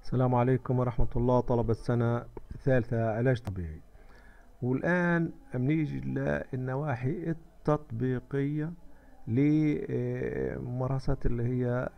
السلام عليكم ورحمة الله طلبة السنة الثالثة علاج طبيعي والآن بنيجي للنواحي التطبيقية لممارسات اللي هي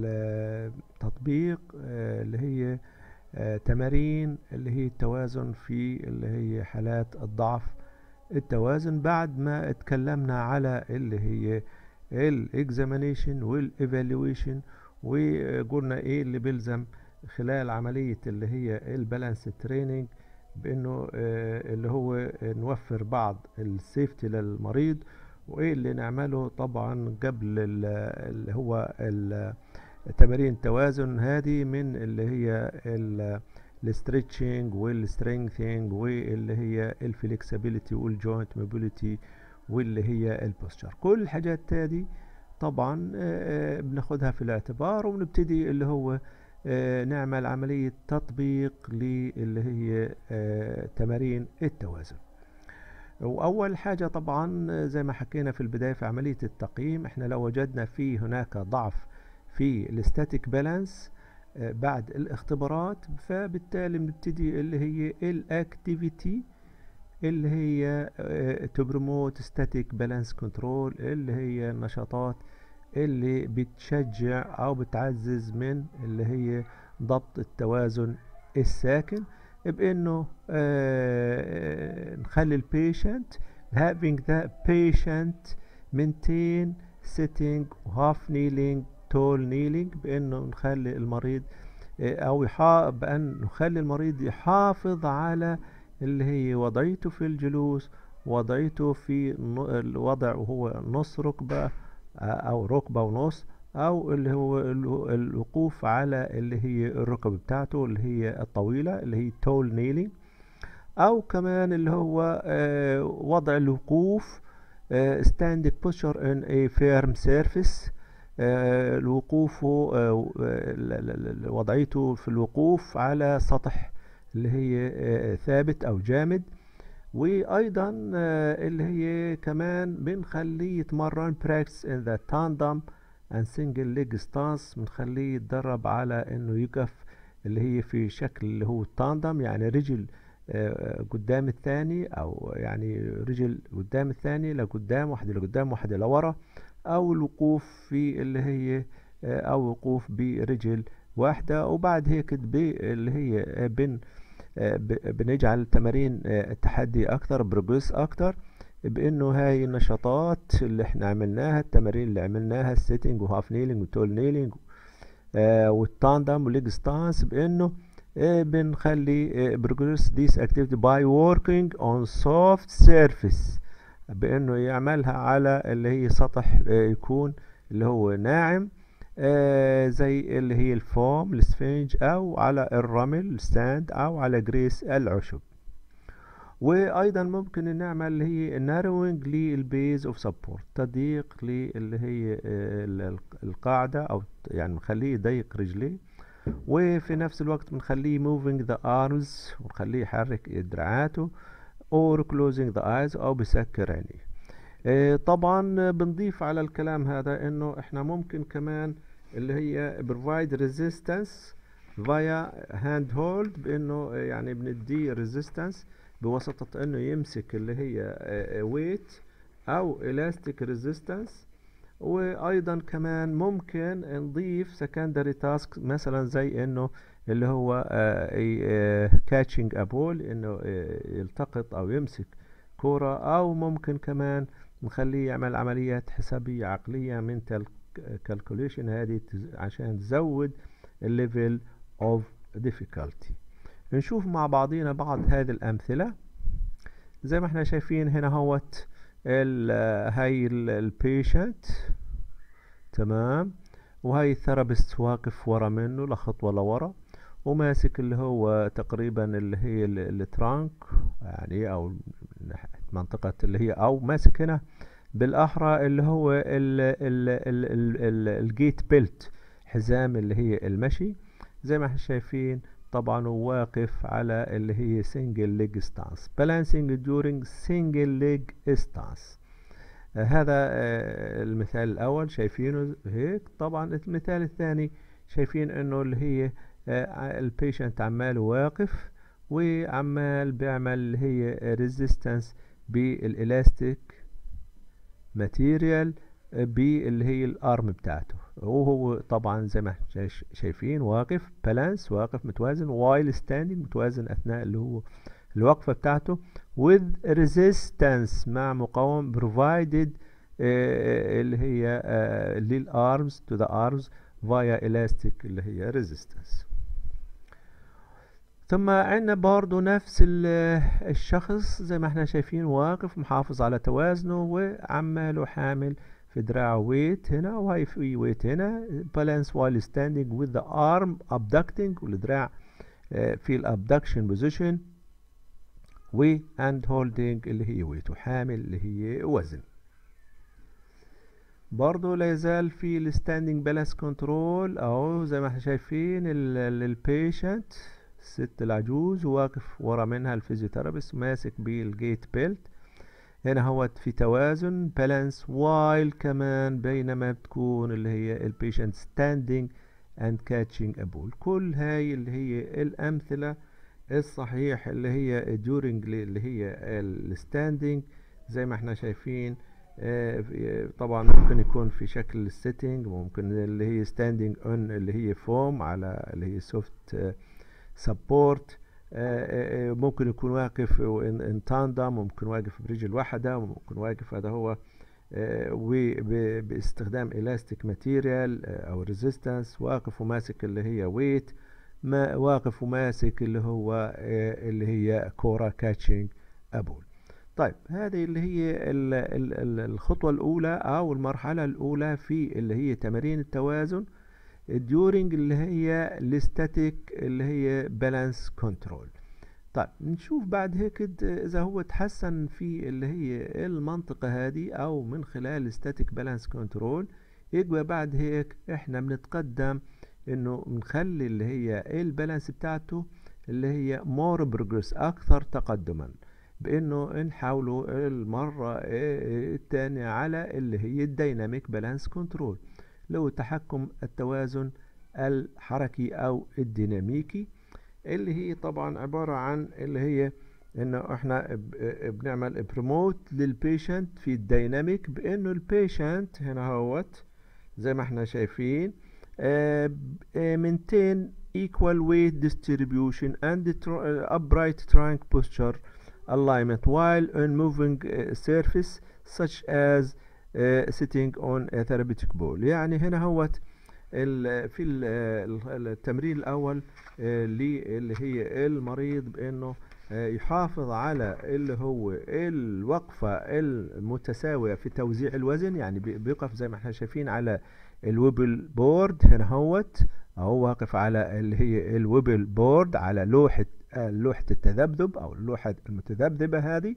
التطبيق اللي هي تمارين اللي هي التوازن في اللي هي حالات الضعف التوازن بعد ما اتكلمنا على اللي هي الاكزامينيشن والايفالويشن وقلنا ايه اللي بيلزم خلال عملية اللي هي البالانس تريننج بانه آه اللي هو نوفر بعض السيفتي للمريض وايه اللي نعمله طبعا قبل اللي هو تمارين التوازن هذه من اللي هي الستريتشنج والسترينثينج واللي هي الفلكسبيليتي والجوينت موبيليتي واللي هي البوستشر كل الحاجات هذه طبعا آه بناخدها في الاعتبار ونبتدي اللي هو آه نعمل عملية تطبيق للي هي آه تمارين التوازن وأول حاجة طبعا زي ما حكينا في البداية في عملية التقييم احنا لو وجدنا في هناك ضعف في الستاتيك بالانس آه بعد الاختبارات فبالتالي بنبتدي اللي هي الاكتيفيتي اللي هي تبرموت ستاتيك بالانس كنترول اللي هي النشاطات اللي بتشجع او بتعزز من اللي هي ضبط التوازن الساكن بانه آه نخلي البيشنت having the patient maintain sitting half kneeling tall kneeling بانه نخلي المريض آه او يحا بان نخلي المريض يحافظ على اللي هي وضعيته في الجلوس وضعيته في الوضع وهو نص ركبه او ركبة ونص او اللي هو الوقوف على اللي هي الركب بتاعته اللي هي الطويلة اللي هي تول نيلينج او كمان اللي هو وضع الوقوف standing posture in a firm surface الوقوف وضعيته في الوقوف على سطح اللي هي ثابت او جامد وايضا اللي هي كمان بنخليه يتمرن براكتس ان ذا تاندم اند سنجل ليج ستانس بنخليه يتدرب على انه يقف اللي هي في شكل اللي هو التاندم يعني رجل قدام الثاني او يعني رجل قدام الثاني لقدام واحدة لقدام واحدة لورا او الوقوف في اللي هي او وقوف برجل واحدة وبعد هيك اللي هي بن بنجعل تمارين التحدي اكتر بروجريس اكتر بانه هاي النشاطات اللي احنا عملناها التمارين اللي عملناها السيتنج وهاف نيلينج وتول نيلينج آه والتاندم والليج ستانس بانه آه بنخلي بروجريس ذيس اكتيفيتي باي working on soft surface بانه يعملها على اللي هي سطح آه يكون اللي هو ناعم آه زي اللي هي الفوم السفنج او على الرمل الساند او على جريس العشب وايضا ممكن نعمل اللي هي ناروينج للبيز اوف سبورت تضييق اللي هي آه القاعدة او يعني نخليه يضيق رجليه وفي نفس الوقت بنخليه moving the arms ونخليه يحرك دراعاته or closing the eyes او بسكر عينيه آه طبعا بنضيف على الكلام هذا انه احنا ممكن كمان اللي هي provide resistance via hand hold بانه يعني بنديه resistance بواسطة انه يمسك اللي هي weight او elastic resistance وايضا كمان ممكن نضيف secondary task مثلا زي انه اللي هو catching a ball انه يلتقط او يمسك كورة او ممكن كمان نخليه يعمل عمليات حسابية عقلية mental calculation هذه عشان تزود الليفل of difficulty نشوف مع بعضينا بعض هذه الأمثلة زي ما احنا شايفين هنا هوت هاي البيشنت تمام وهاي الثيرابيست واقف ورا منه لخطوة لورا وماسك اللي هو تقريبا اللي هي الترانك يعني او منطقة اللي هي او ماسك هنا بالاحرى اللي هو ال ال ال ال الجيت بيلت حزام اللي هي المشي زي ما احنا شايفين طبعا واقف على اللي هي single leg stance balancing during single leg stance آه هذا آه المثال الأول شايفينه هيك طبعا المثال الثاني شايفين انه اللي هي البيشنت عمال واقف وعمال بيعمل اللي هي ريزيستنس بالالاستيك ماتيريال باللي هي الارم بتاعته وهو طبعا زي ما احنا شايفين واقف بالانس واقف متوازن وايل ستاندينج متوازن اثناء اللي هو الوقفة بتاعته with resistance مع مقاومة provided اللي هي للارمز to the arms via elastic اللي هي resistance ثم عندنا برضو نفس الشخص زي ما احنا شايفين واقف محافظ على توازنه وعماله حامل في دراعه ويت هنا وهي في ويت هنا balance while standing with the arm abducting والدراع في الابدكشن بوزيشن و and holding اللي هي ويت وحامل اللي هي وزن برضو لا يزال في الستاندنج بالانس كنترول اهو زي ما احنا شايفين البيشنت الست العجوز واقف ورا منها الفيزيوثيرابيست ماسك بالجيت بيلت هنا هوت في توازن بالانس وايل كمان بينما بتكون اللي هي البيشنت ستاندنج اند كاتشنج ابول كل هاي اللي هي الامثله الصحيح اللي هي during اللي هي الستاندنج زي ما احنا شايفين طبعا ممكن يكون في شكل السيتنج ممكن اللي هي ستاندنج اون اللي هي فوم على اللي هي سوفت سبورت ممكن يكون واقف ان تاندم ممكن واقف برجل واحدة ممكن واقف هذا هو وباستخدام الاستيك ماتيريال او ريزيستنس واقف وماسك اللي هي ويت ما واقف وماسك اللي هو اللي هي كورة كاتشنج ابول طيب هذه اللي هي ال ال الخطوة الأولى أو المرحلة الأولى في اللي هي تمارين التوازن during اللي هي الاستاتيك اللي هي بالانس كنترول طيب نشوف بعد هيك إذا هو تحسن في اللي هي المنطقة هذه أو من خلال static بالانس كنترول يبقى بعد هيك إحنا بنتقدم إنه بنخلي اللي هي البالانس بتاعته اللي هي more progress أكثر تقدما بانه نحاولوا المرة الثانية على اللي هي الديناميك بالانس كنترول لو تحكم التوازن الحركي او الديناميكي اللي هي طبعا عبارة عن اللي هي انه احنا بنعمل بروموت للبيشنت في الديناميك بانه البيشنت هنا هوت زي ما احنا شايفين maintain equal weight distribution and upright trunk posture alignment while on moving uh, surface such as uh, sitting on a therapeutic ball يعني هنا هوت ال في ال التمرين الأول اللي هي المريض بأنه يحافظ على اللي هو الوقفة المتساوية في توزيع الوزن يعني بيقف زي ما احنا شايفين على الويبل بورد هنا هوت أهو واقف على اللي هي الويبل بورد على لوحة لوحة التذبذب أو اللوحة المتذبذبة هذه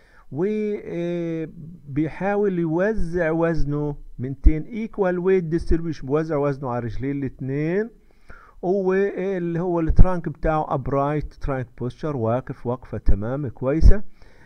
وبيحاول يوزع وزنه من تين ايكوال ويت ديستريبيوشن بيوزع وزنه على رجلين الاثنين واللي هو الترانك بتاعه ابرايت ترانك بوستشر واقف وقفة تمام كويسة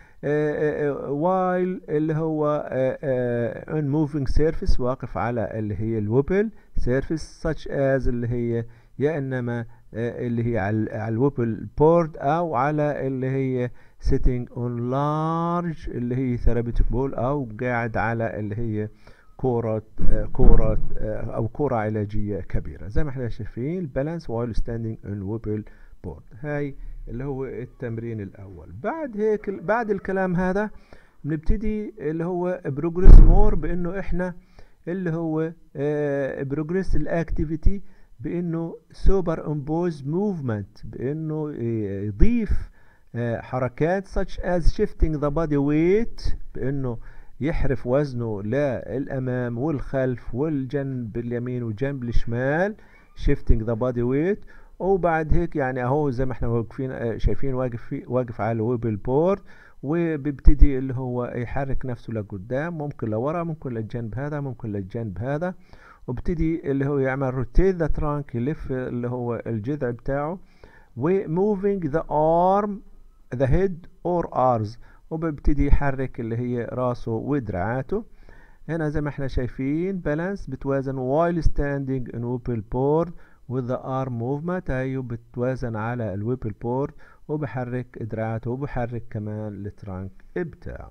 وايل اللي هو ان موفينج سيرفيس واقف على اللي هي الوبل سيرفيس such as اللي هي يا انما اللي هي على الوبل بورد او على اللي هي sitting on large اللي هي ثيرابيوتيك بول او قاعد على اللي هي كورة كورة او كورة علاجية كبيرة زي ما احنا شايفين بالانس while standing on wobble board هاي اللي هو التمرين الاول بعد هيك بعد الكلام هذا بنبتدي اللي هو بروجريس مور بانه احنا اللي هو بروجريس الاكتيفيتي بانه سوبر امبوز موفمنت بانه يضيف حركات such as shifting the body weight بانه يحرف وزنه للامام والخلف والجنب اليمين والجنب الشمال shifting the body weight وبعد هيك يعني اهو زي ما احنا واقفين شايفين واقف في واقف على الويبل بورد وبيبتدي اللي هو يحرك نفسه لقدام ممكن لورا ممكن للجنب هذا ممكن للجنب هذا وبتدي اللي هو يعمل روتيت ذا ترانك يلف اللي هو الجذع بتاعه و moving the arm the head or arms وببتدي يحرك اللي هي راسه ودراعاته هنا زي ما احنا شايفين بالانس بتوازن while standing in open board with the arm movement ايوه بتوازن على الويبل بورد وبحرك دراعاته وبحرك كمان الترانك بتاعه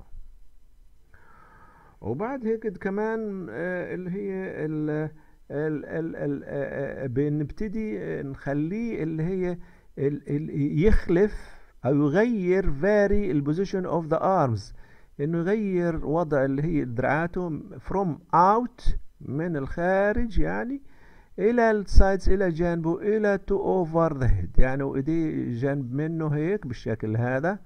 وبعد هيك كمان آه، اللي هي ال ال ال ال آه، بنبتدي نخليه اللي هي ال ال يخلف او يغير vary البوزيشن اوف ذا arms انه يغير وضع اللي هي دراعاته from out من الخارج يعني الى السايدز الى جانبه الى تو اوفر ذا هيد يعني وايديه جنب منه هيك بالشكل هذا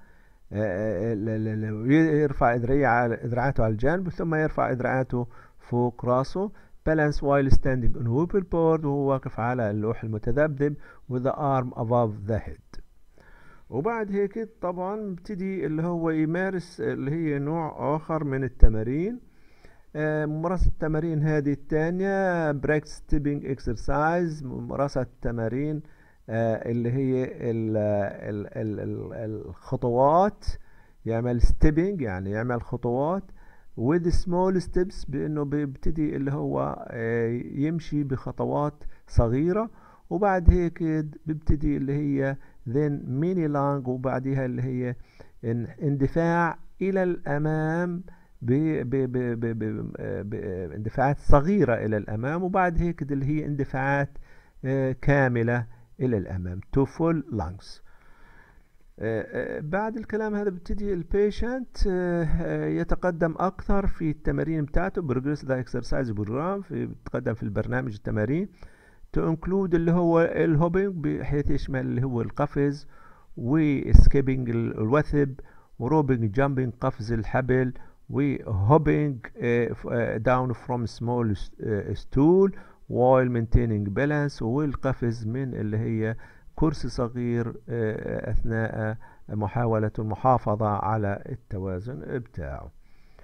يرفع دراعاته على الجانب ثم يرفع دراعاته فوق راسه balance while standing on wheel board وهو واقف على اللوح المتذبذب with the arm above the head وبعد هيك طبعا بيبتدي اللي هو يمارس اللي هي نوع آخر من التمارين ممارسة التمارين هذه الثانية بريك ستيبنج اكسرسايز ممارسة التمارين اللي هي ال ال ال الخطوات يعمل ستيبنج يعني يعمل خطوات with small steps بانه بيبتدي اللي هو يمشي بخطوات صغيرة وبعد هيك بيبتدي اللي هي then mini long وبعدها اللي هي اندفاع الى الامام باندفاعات صغيرة الى الامام وبعد هيك اللي هي اندفاعات كاملة الى الامام to full lungs بعد الكلام هذا بيبتدي البيشنت يتقدم اكثر في التمارين بتاعته بروجريس ذا اكسرسايز بروجرام في بيتقدم في البرنامج التمارين تو انكلود اللي هو الهوبينج بحيث يشمل اللي هو القفز وسكيبنج الوثب وروبينج جامبينج قفز الحبل وهوبينج داون فروم سمول ستول while maintaining balance والقفز من اللي هي كرسي صغير أثناء محاولة المحافظة على التوازن بتاعه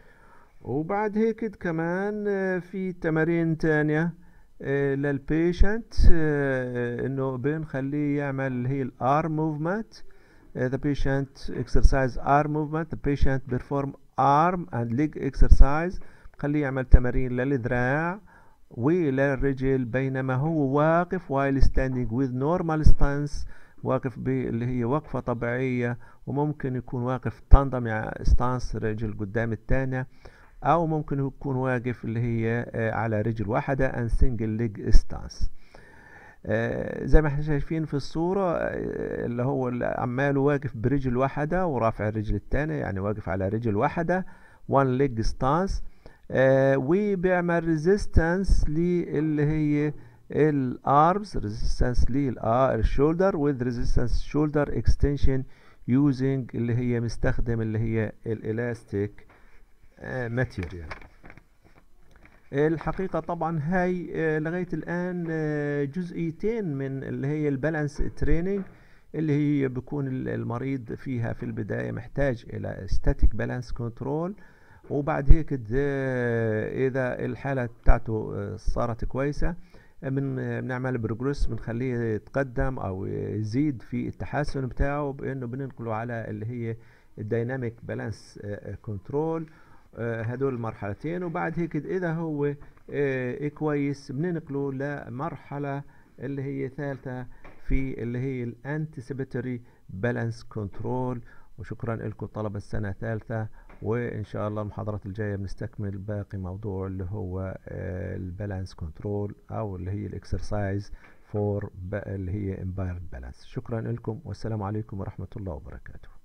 وبعد هيك كمان في تمارين تانية للبيشنت انه بنخليه يعمل اللي هي الارم موفمنت the patient exercise arm movement the patient perform arm and leg exercise خليه يعمل تمارين للذراع وللرجل بينما هو واقف while standing with normal stance واقف اللي هي وقفة طبيعية وممكن يكون واقف تاندم يعني ستانس رجل قدام الثانية أو ممكن يكون واقف اللي هي على رجل واحدة and single leg stance زي ما احنا شايفين في الصورة اللي هو اللي عماله واقف برجل واحدة ورافع الرجل الثانية يعني واقف على رجل واحدة one leg stance آه وبيعمل ريزيستنس للي هي الارمز ريزيستنس للشولدر with resistance shoulder extension using اللي هي مستخدم اللي هي الالاستيك ماتيريال الحقيقة طبعا هاي آه لغاية الآن آه جزئيتين من اللي هي البالانس تريننج اللي هي بيكون المريض فيها في البداية محتاج إلى static balance control وبعد هيك اذا الحاله بتاعته صارت كويسه من بنعمل بروجريس بنخليه يتقدم او يزيد في التحسن بتاعه بانه بننقله على اللي هي الديناميك بالانس كنترول هدول المرحلتين وبعد هيك اذا هو كويس بننقله لمرحله اللي هي ثالثه في اللي هي الانتسيبيتوري بالانس كنترول وشكرا لكم طلبة السنة الثالثة وإن شاء الله المحاضرات الجاية بنستكمل باقي موضوع اللي هو البالانس كنترول أو اللي هي الإكسرسايز فور اللي هي امبايرد بالانس شكرا لكم والسلام عليكم ورحمة الله وبركاته